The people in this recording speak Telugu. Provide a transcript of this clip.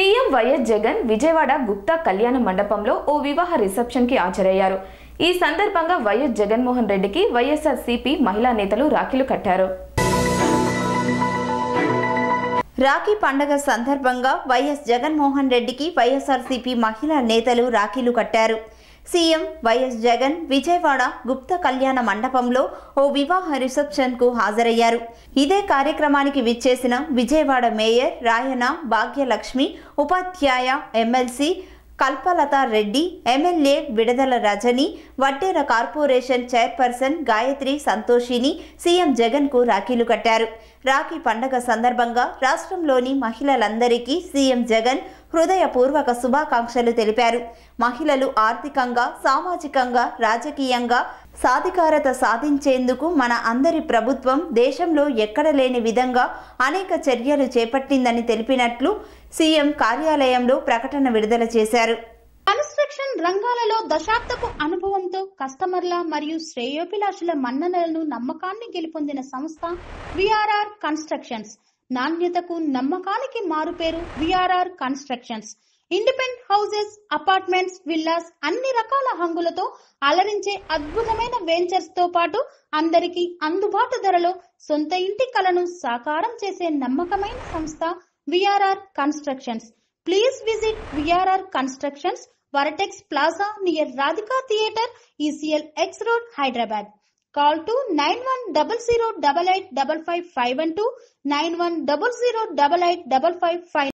సీఎం వైఎస్ జగన్ విజయవాడ గుప్తా కళ్యాణ మండపంలో ఓ వివాహ రిసెప్షన్ కి హాజరయ్యారు ఈ సందర్భంగా వైఎస్ జగన్మోహన్ రెడ్డికి వైఎస్ఆర్ సిపి మహిళా నేతలు రాఖీలు కట్టారు రాఖీ పండగ సందర్భంగా వైఎస్ జగన్మోహన్ రెడ్డికి వైఎస్ఆర్సీపీ మహిళా నేతలు రాఖీలు కట్టారు సీఎం వైఎస్ జగన్ విజయవాడ గుప్త కళ్యాణ మండపంలో ఓ వివాహ రిసెప్షన్కు హాజరయ్యారు ఇదే కార్యక్రమానికి విచ్చేసిన విజయవాడ మేయర్ రాయన భాగ్యలక్ష్మి ఉపాధ్యాయ MLC Kalpalatha Reddy MLA Vidadala Rajini Vaddera corporation chairperson Gayathri Santhoshini CM జగన్కు రాఖీలు కట్టారు రాఖీ పండగ సందర్భంగా రాష్ట్రంలోని మహిళలందరికీ సీఎం జగన్ హృదయపూర్వక శుభాకాంక్షలు తెలిపారు మహిళలు ఆర్థికంగా సామాజికంగా రాజకీయంగా సాధికారత సాధించేందుకు మన అందరి ప్రభుత్వం దేశంలో ఎక్కడ లేని విధంగా అనేక చర్యలు చేపట్టిందని తెలిపినట్లు సీఎం కార్యాలయంలో ప్రకటన విడుదల చేశారు కన్స్ట్రక్షన్ రంగాలలో దశాబ్దపు అనుభవంతో కస్టమర్ల మరియు శ్రేయోభిలాషుల మన్ననలను నమ్మకాన్ని గెలుపొందిన సంస్థ విఆర్ఆర్ కన్స్ట్రక్షన్స్ నాణ్యతకు నమ్మకానికి మారుపేరు VRR constructions independent houses apartments villas అన్ని రకాల హంగులతో అలరించే అద్భుతమైన వెంచర్స్ తో పాటు అందరికీ అందుబాటు ధరలో సొంత ఇంటి కలను సాకారం చేసే నమ్మకమైన సంస్థ VRR constructions please visit VRR constructions Vertex plaza near Radhika theatre ECIL X road Hyderabad call to nine one double zero double eight double five five one two nine one double zero double eight double five five